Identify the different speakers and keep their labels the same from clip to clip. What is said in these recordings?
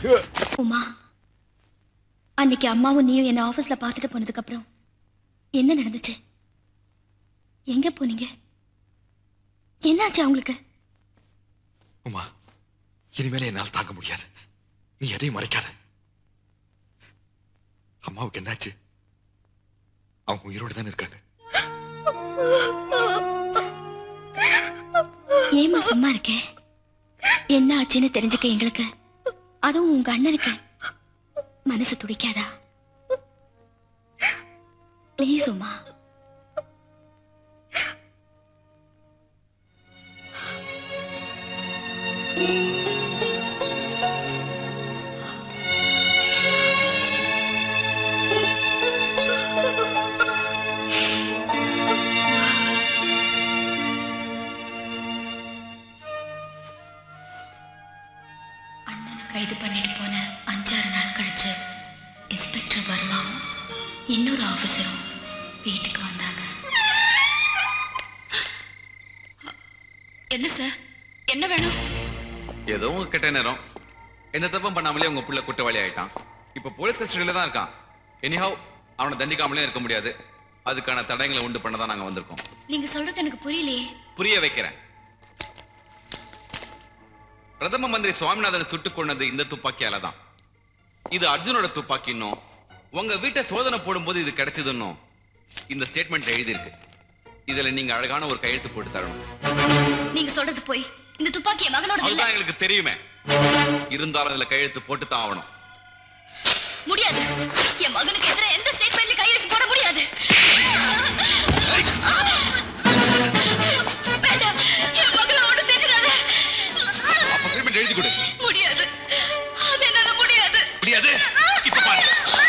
Speaker 1: உமா அன்னைக்கு அம்மாவும் நீயும் என்ன ஆபீஸ்ல பார்த்துட்டு போனதுக்கு அப்புறம் என்ன நடந்துச்சு எங்க போனீங்க என்னாச்சு அவங்களுக்கு
Speaker 2: உமா இனிமேல என்னால் தாங்க முடியாது நீ எதையும் மறைக்காத அம்மாவுக்கு என்னாச்சு அவங்க உயிரோடு தானே இருக்காங்க
Speaker 1: ஏமா சும்மா இருக்கே என்ன ஆச்சுன்னு தெரிஞ்சுக்க எங்களுக்கு அதுவும் உங்க அண்ணனுக்கு மனசு துடிக்காதா ப்ளீஸ் உமா அண்ணனை கைது பண்ணிட்டு போன அஞ்சாறு நாள் கழிச்சு இன்ஸ்பெக்டர் வர்மாவும் இன்னொரு ஆபீசரும் வீட்டுக்கு வந்தாங்க
Speaker 3: என்ன சார் என்ன வேணும்
Speaker 4: ஏதோ உங்க கெட்ட நேரம் எந்த தப்பும் பண்ணாமலே உங்க புள்ள குற்றவாளி ஆயிட்டான் இப்ப போலீஸ் கஸ்டடியில தான் இருக்கான் எனிஹவ் அவனை தண்டிக்காமலே இருக்க முடியாது அதுக்கான தடயங்களை உண்டு பண்ண தான் நாங்க வந்திருக்கோம்
Speaker 1: நீங்க சொல்றது எனக்கு புரியலையே
Speaker 4: புரிய வைக்கிறேன் பிரதம மந்திரி சுவாமிநாதன் சுட்டுக் கொண்டது இந்த துப்பாக்கியால தான் இது அர்ஜுனோட துப்பாக்கின்னும் உங்க வீட்டை சோதனை போடும்போது இது கிடைச்சதுன்னும் இந்த ஸ்டேட்மெண்ட் எழுதியிருக்கு இதுல நீங்க அழகான ஒரு கையெழுத்து போட்டு தரணும்
Speaker 3: நீங்க சொல்றது போய் இந்த துப்பாக்கி என் மகனோட இல்ல
Speaker 4: அதுதான் எங்களுக்கு தெரியுமே இருந்தாலும் அதுல கையெழுத்து போட்டு தான் ஆகணும்
Speaker 3: முடியாது என் மகனுக்கு எதிராக எந்த ஸ்டேட்மெண்ட்ல கையெழுத்து போட முடியாது வேண்டாம் என் மகளை ஒண்ணு செஞ்சிடாத
Speaker 4: அப்ப ஸ்டேட்மெண்ட் எழுதி கொடு
Speaker 3: முடியாது அது என்னால முடியாது
Speaker 4: முடியாது இப்ப பாரு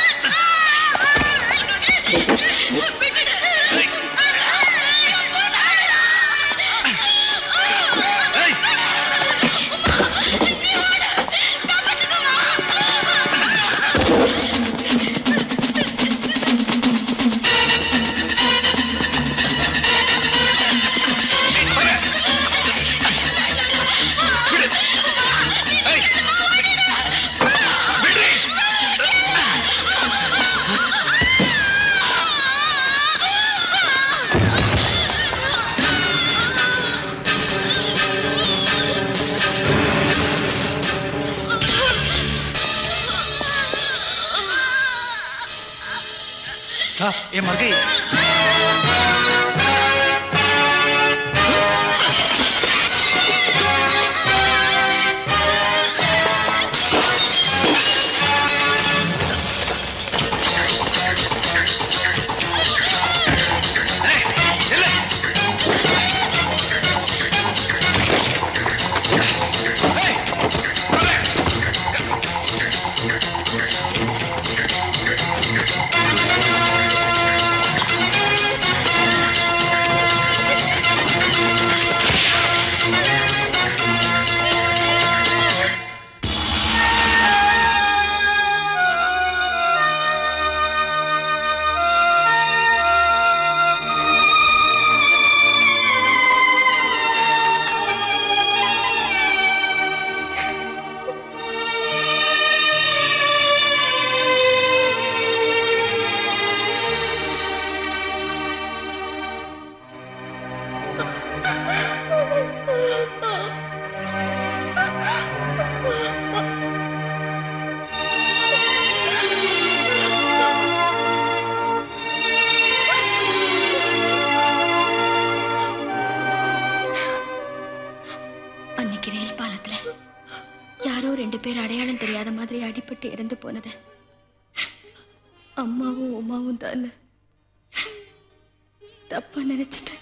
Speaker 5: साहब ये मर गई
Speaker 1: அன்னைக்கு ரயில் பாலத்துல யாரோ ரெண்டு பேர் அடையாளம் தெரியாத மாதிரி அடிபட்டு இறந்து போனது அம்மாவும் உமாவும் தான் தப்பா நினைச்சிட்டேன்